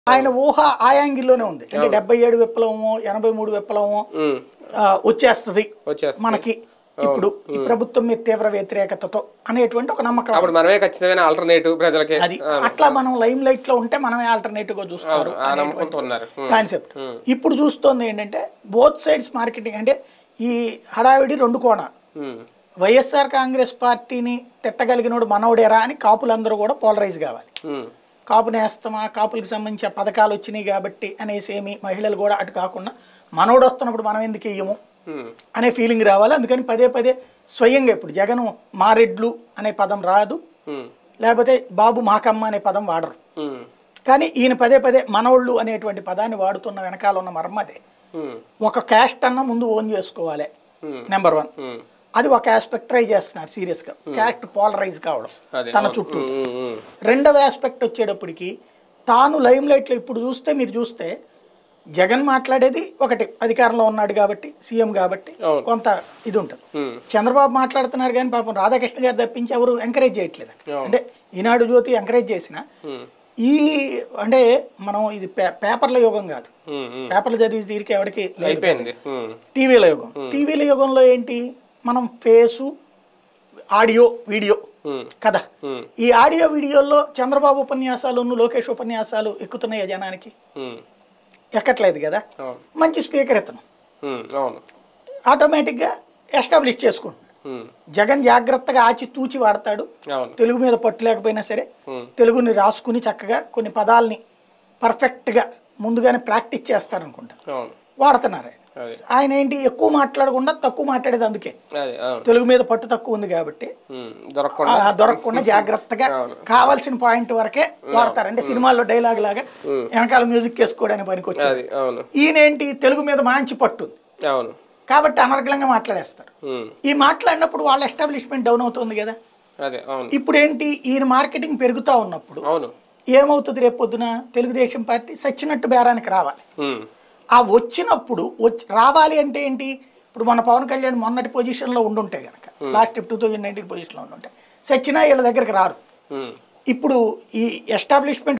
ఆయన ఊహ ఆ యాంగిల్లోనే ఉంది అంటే డెబ్బై ఏడు విప్లవము ఎనభై మూడు విప్లవము ఉమ్, ఆ, వచ్చేస్తది వచ్చేస్తుంది మనకి ఇప్పుడు ఈ ప్రభుత్వం మీద తీవ్ర వ్యతిరేకతతో అనేటువంటి ఒక నమ్మకం అప్పుడు మనమే ఖచ్చితమైన ఆల్టర్నేటివ్ ప్రజలకి అది అట్లా మనం లైమ్ లైట్ లో ఉంటే మనమే ఆల్టర్నేటివ్ గా చూస్తారు ఆ నమ్మకంతో ఉన్నారు ఉమ్, కాన్సెప్ట్ ఇప్పుడు చూస్తోంది ఏంటంటే బోత్ సైడ్స్ మార్కెటింగ్ అంటే ఈ హడావిడి రెండు కోణాలు ఉమ్, వైఎస్ఆర్ కాంగ్రెస్ పార్టీని తిట్టగలిగినోడు మనోడేరా అని కాపులందరూ కూడా పోలరైజ్ కావాలి ఉమ్, కాపు నేస్తమా కాపులకు సంబంధించి ఆ పథకాలు వచ్చినాయి కాబట్టి అనేసి ఏమి మహిళలు కూడా అటు కాకుండా మనోడు వస్తున్నప్పుడు మనం ఎందుకు ఇయ్యము ఉమ్, అనే ఫీలింగ్ రావాలి అందుకని పదే పదే స్వయంగా ఇప్పుడు జగను మారెడ్లు అనే పదం రాదు ఉమ్, లేకపోతే బాబు మాకమ్మ అనే పదం వాడరు ఉమ్, కానీ ఈయన పదే పదే మనోళ్ళు అనేటువంటి పదాన్ని వాడుతున్న వెనకాల ఉన్న మర్మ అదే ఉమ్, ఒక క్యాస్ట్ అన్న ముందు ఓన్ చేసుకోవాలి ఉమ్, నెంబర్ వన్ ఉమ్, అది ఒక ఆస్పెక్ట్ ట్రై చేస్తున్నారు సీరియస్గా క్యాస్ట్ పోలరైజ్ కావడం అదే తన అవును. చుట్టూ ఉమ్, ఉమ్, ఉమ్, రెండవ ఆస్పెక్ట్ వచ్చేటప్పటికి తాను లైమ్ లైట్లో ఇప్పుడు చూస్తే మీరు చూస్తే జగన్ మాట్లాడేది ఒకటి అధికారంలో ఉన్నాడు కాబట్టి సీఎం కాబట్టి అవును. కొంత ఇది ఉంటుంది ఉమ్, చంద్రబాబు మాట్లాడుతున్నారు కానీ పాపం రాధాకృష్ణ గారు తప్పించి ఎవరు ఎంకరేజ్ చేయట్లేదు అక్కడ. అవును. అంటే ఈనాడు జ్యోతి ఎంకరేజ్ చేసిన ఉమ్, ఈ అంటే మనం ఇది పే- పేపర్ల యుగం కాదు ఉమ్, ఉమ్, పేపర్లు చదివి తీరిక ఎవరికి లేదు అయిపోయింది ఉమ్, టీవీల యుగం టీవీల యుగంలో ఏంటి మనం ఫేసు ఆడియో వీడియో ఉమ్, కదా ఉమ్, ఈ ఆడియో వీడియోల్లో చంద్రబాబు ఉపన్యాసాలు లోకేష్ ఉపన్యాసాలు ఎక్కుతున్నాయి జనానికి ఉమ్, ఎక్కట్లేదు కదా అవును మంచి స్పీకర్ ఇతను ఉమ్, అవును ఆటోమేటిక్గా ఎస్టాబ్లిష్ చేసుకుంటున్నాడు ఉమ్, జగన్ జాగ్రత్తగా ఆచి తూచి వాడతాడు అవును తెలుగు మీద పట్టు లేకపోయినా సరే ఉమ్, తెలుగుని రాసుకుని చక్కగా కొన్ని పదాలని పర్ఫెక్ట్గా ముందుగానే ప్రాక్టీస్ చేస్తారనుకుంటా అవును వాడుతున్నారు ఆయన అదే ఆయన ఏంటి ఎక్కువ మాట్లాడకుండా తక్కువ మాట్లాడేది అందుకే అదే అవును తెలుగు మీద పట్టు తక్కువ ఉంది కాబట్టి ఉమ్, దొరకకుండా ఆ దొరకకుండా జాగ్రత్తగా అవును. కావాల్సిన పాయింట్ వరకే వాడతారు అంటే సినిమాల్లో డైలాగ్ లాగా వెనకాల మ్యూజిక్ వేసుకోవడానికి పనికి అది అవును ఈయనేంటి తెలుగు మీద మంచి పట్టు ఉంది అవును కాబట్టి అనర్గళంగా మాట్లాడేస్తారు ఉమ్, ఈ మాట్లాడినప్పుడు వాళ్ళ ఎస్టాబ్లిష్మెంట్ డౌన్ అవుతుంది కదా అదే అవును ఇప్పుడు ఏంటి ఈయన మార్కెటింగ్ పెరుగుతూ ఉన్నప్పుడు అవును ఏమవుతుంది రేపు పొద్దున తెలుగుదేశం పార్టీ సచ్చినట్టు బేరానికి రావాలి ఉమ్, ఆ వచ్చినప్పుడు వచ్చి రావాలి అంటే ఏంటి ఇప్పుడు మన పవన్ కళ్యాణ్ మొన్నటి పొజిషన్లో ఉండుంటే కనుక లాస్ట్ టూ థౌజండ్ నైన్టీన్ పొజిషన్లో ఉండుంటే సచ్చినా వీళ్ళ దగ్గరికి రారు ఉమ్, ఇప్పుడు ఈ ఎస్టాబ్లిష్మెంట్